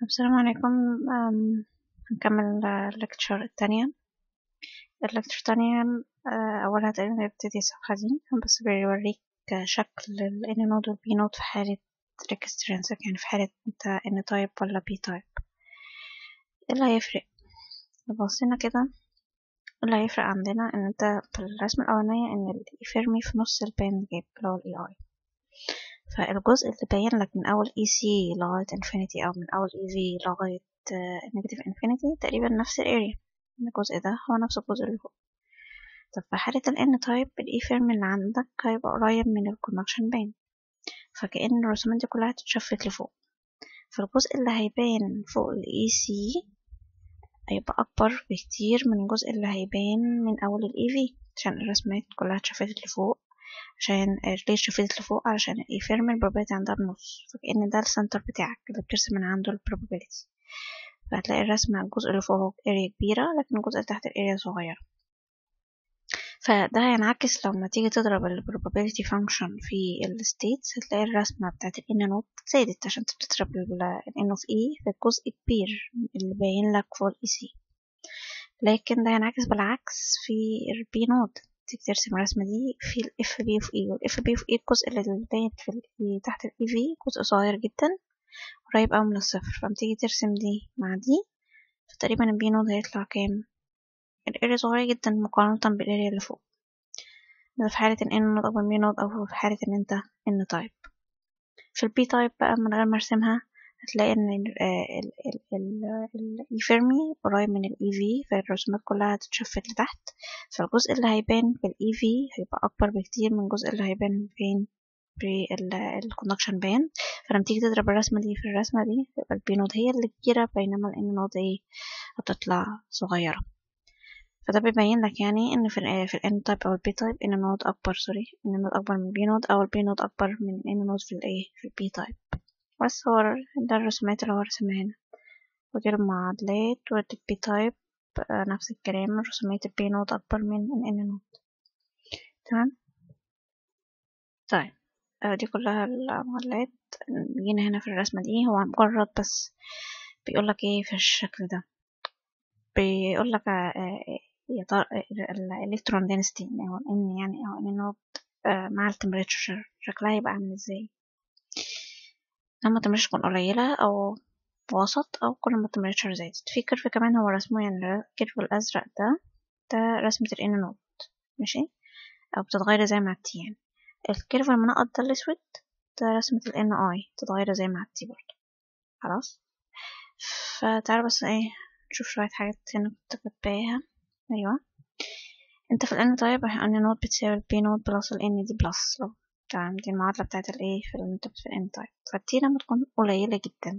السلام عليكم أم، هنكمل الليكتشر التانية الليكتشر التانية أه، أولها تقريبا بيبتدي الصفحة دي بس بيوريك شكل ال N node وال P node في حالة recurrence يعني في حالة انت N type ولا P type ايه اللي هيفرق لو بصينا كده اللي هيفرق عندنا ان انت في الرسمة الأولانية ان ال فيرمي في نص الباند جاب اللي هو ال EI فالجزء اللي باين لك من أول EC لغاية infinity أو من أول EV لغاية negative infinity تقريبا نفس الاريا الجزء ده هو نفس الجزء اللي فوق طب في حالة ال N type ال E firm اللي عندك هيبقى قريب من ال conduction band فكأن الرسومات دي كلها هتتشفت لفوق فالجزء اللي هيبان فوق ال EC هيبقى أكبر بكتير من الجزء اللي هيبان من أول ال EV عشان الرسمات كلها اتشفتت لفوق عشان ليه اتشفتت لفوق علشان ال E firm البروبابيلتي عندها بنص فكأن ده السنتر بتاعك اللي بترسم من عنده البروبابيلتي فهتلاقي الرسمة الجزء اللي فوق اريا كبيرة لكن الجزء اللي تحت الاريا صغيرة فده هينعكس لما تيجي تضرب ال probability function في ال states هتلاقي الرسمة بتاعت ال n نوت زادت عشان بتضرب ال n of e في جزء كبير اللي باين لك فوق ال EC لكن ده هينعكس بالعكس في ال p نوت تيجي ترسم الرسمة دي في ال f b of e وال f b of e الجزء اللي باين في ال تحت ال ev جزء صغير جدا قريب أوي من الصفر فلما تيجي ترسم دي مع دي فتقريبا ال b نوت هيطلع كام الاريا صغيرة جدا مقارنة بالاريا اللي فوق ده في حالة ان n نوت أكبر من نوت أو في حالة ان انت n تايب في ال p تايب بقى من غير ما ارسمها هتلاقي ان ال ال ال ال ال E فيرمي قريب من ال EV فالرسومات كلها هتتشفت لتحت فالجزء اللي هيبان في ال EV هيبقى أكبر بكتير من الجزء اللي هيبان فين في ال conduction band فلما تيجي تضرب الرسمة دي في الرسمة دي يبقى ال P نود هي اللي كبيرة بينما ال N نود ايه هتطلع صغيرة فده بيبين لك يعني ان في ال في ال N type او ال P type N نود اكبر سوري N نود اكبر من P نود او ال P نود اكبر من N نود في الايه في ال P type بس هو ده الرسومات اللي هو رسمها هنا ودي المعادلات ودي ال P type نفس الكلام رسومات ال P نود اكبر من ال N نود تمام طيب دي كلها المعادلات جينا هنا في الرسمة دي هو مجرد بس بيقولك ايه في الشكل ده بيقولك يا ترى الالكترون دينستي او ان يعني او ان نوت مع التمبريتشر شكلها يبقى عامل ازاي لما التمبريتشر تكون قليلة او وسط او كل ما التمبريتشر زادت في كيرف كمان هو رسمه يعني الكيرف الازرق ده ده رسمة الان نوت ماشي او بتتغير زي مع التي يعني الكيرف المنقط ده الاسود ده رسمة ال ان اي تتغير زي مع التي برضه خلاص فتعالى بس ايه نشوف شوية حاجات هنا كنت كاتباها ايوه انت في الان طيب ان نوت بتساوي البي نوت بلس الان دي بلس لو تمام دي المعادلة بتاعت الايه في انت في الان طيب فالتي لما تكون قليلة جدا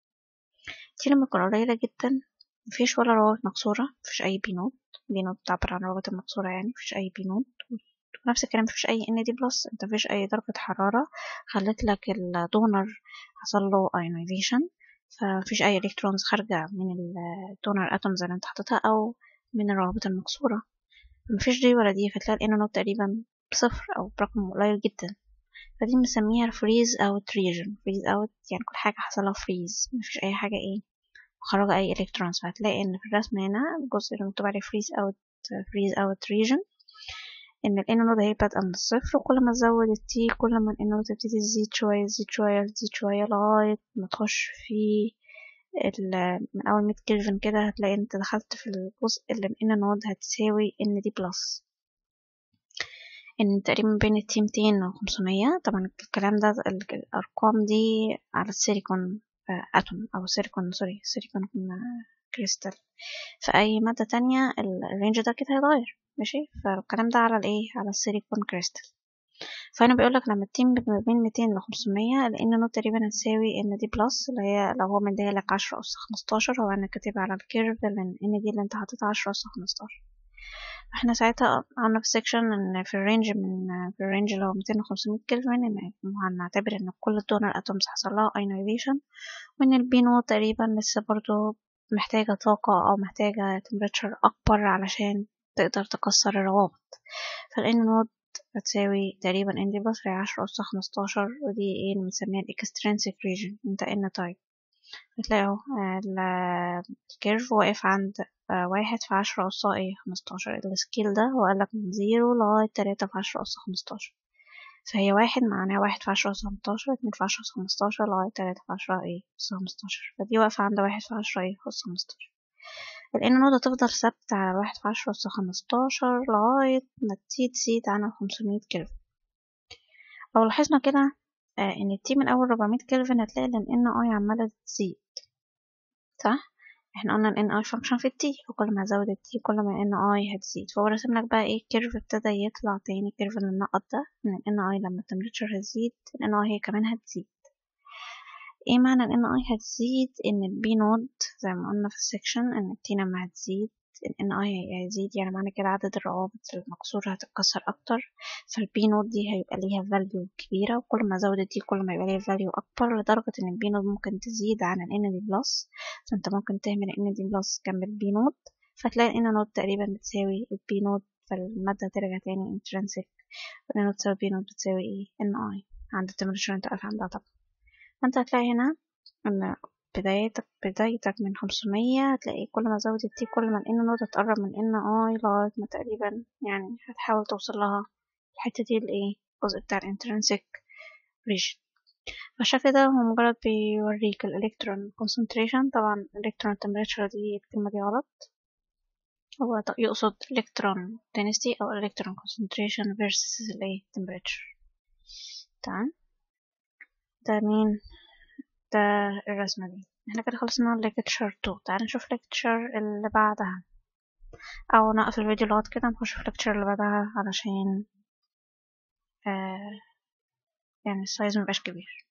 تي لما تكون قليلة جدا مفيش ولا روابط مكسورة مفيش أي بي نوت بي نوت بتعبر عن الروابط المكسورة يعني مفيش أي بي نوت ونفس الكلام مفيش أي ان دي بلس انت مفيش أي درجة حرارة خلت لك الدونر حصل له ايونيزيشن فمفيش أي إلكترونز خارجة من الدونر اتومز اللي انت حاططها أو من الروابط المكسورة مفيش دي ولا دي فتلاقي الان نوت تقريبا بصفر أو برقم قليل جدا فدي بنسميها فريز اوت ريجن فريز اوت يعني كل حاجة حصلها فريز مفيش أي حاجة ايه خرج أي إلكترونز فهتلاقي إن في الرسم هنا الجزء اللي مكتوب عليه فريز اوت فريز اوت ريجن ان ال نود هي بادئة من الصفر وكل ما تزود التي كل ما ال نود تبتدي تزيد شوية تزيد شوية تزيد شوية لغاية ما تخش في من أول مية كلفن كده هتلاقي انت دخلت في الجزء اللي ال نود هتساوي ان دي بلس ان تقريبا بين التي ميتين وخمسمية طبعا الكلام ده الأرقام دي على السيليكون أتوم أو سيليكون سوري سيليكون كريستال في أي مادة تانية الرينج ده كده هيتغير ماشي فالكلام ده على الايه على السيليكون كريستال فانا بيقولك لما التيم ما بين ميتين لخمسمية لان نوت تقريبا هتساوي ان دي بلس اللي هي لو هو مديلك عشرة اس خمستاشر هو انا كاتبها على الكيرف لان ان دي اللي انت حاططها عشرة اس خمستاشر احنا ساعتها قلنا في سيكشن ان في الرينج من في الرينج اللي هو ميتين وخمسمية كلفن ان هنعتبر ان كل الدونر اتومز حصل لها ايونيزيشن وان البي نوت تقريبا لسه برضو محتاجة طاقة او محتاجة تمبريتشر اكبر علشان تقدر تكسر الروابط فالان نود هتساوي تقريبا ان دي بلس هي عشرة أس خمستاشر ودي ايه اللي بنسميها الاكسترينسيك ريجن انت ان تايب هتلاقي اهو الكيرف واقف عند واحد في عشرة أس ايه خمستاشر السكيل ده هو قالك من زيرو لغاية تلاتة في عشرة أس خمستاشر فهي واحد معناها واحد في عشرة أس خمستاشر اتنين في عشرة أس خمستاشر لغاية تلاتة في عشرة ايه أس خمستاشر فدي واقفة عند واحد في عشرة ايه أس خمستاشر الان نود تفضل ثابتة على واحد في عشرة أس خمستاشر لغاية ما تزيد تزيد عن خمسمية كيلفن لو لاحظنا كده آه ان التي من اول 400 كلفن هتلاقي ان ان اي عمالة تزيد صح احنا قلنا ان اي فانكشن في التي وكل ما ازود التي كل ما ان اي هتزيد فهو رسم لك بقى ايه كيرف ابتدى يطلع تاني كيرف المنقط ده ان ان اي لما التمبريتشر هتزيد ان اي هي كمان هتزيد ايه معنى ان اي هتزيد ان البي نود زي ما قلنا في السكشن ان التي لما هتزيد ان اي هيزيد يعني معنى كده عدد الروابط المكسورة هتتكسر اكتر فالبي نود دي هيبقى ليها فاليو كبيرة وكل ما زودت دي كل ما يبقى ليها فاليو اكبر لدرجة ان البي نود ممكن تزيد عن ال ان دي بلس فانت ممكن تعمل ان دي بلس جنب البي نود فتلاقي ان نود تقريبا بتساوي البي نود فالمادة ترجع تاني intrinsic وان نود تساوي بي نود بتساوي ايه ان اي عند التمبريتشر انت واقف عندها طبعا فانت هتلاقي هنا ان بدايتك بدايتك من خمسمية هتلاقي كل ما زودت تي كل ما الان نود هتقرب من ان اي لغاية ما تقريبا يعني هتحاول توصل لها الحتة دي الايه الجزء بتاع الانترنسك ريجن فالشكل ده هو مجرد بيوريك الالكترون concentration طبعا الالكترون temperature دي الكلمة دي غلط هو يقصد electron density أو electron concentration versus الايه temperature تمام ده مين ده الرسمة دي احنا كده خلصنا lecture 2 تعال نشوف lecture اللي بعدها أو نقف الفيديو لغاية كده نخش في lecture اللي بعدها علشان آه يعني السايز مبقاش كبير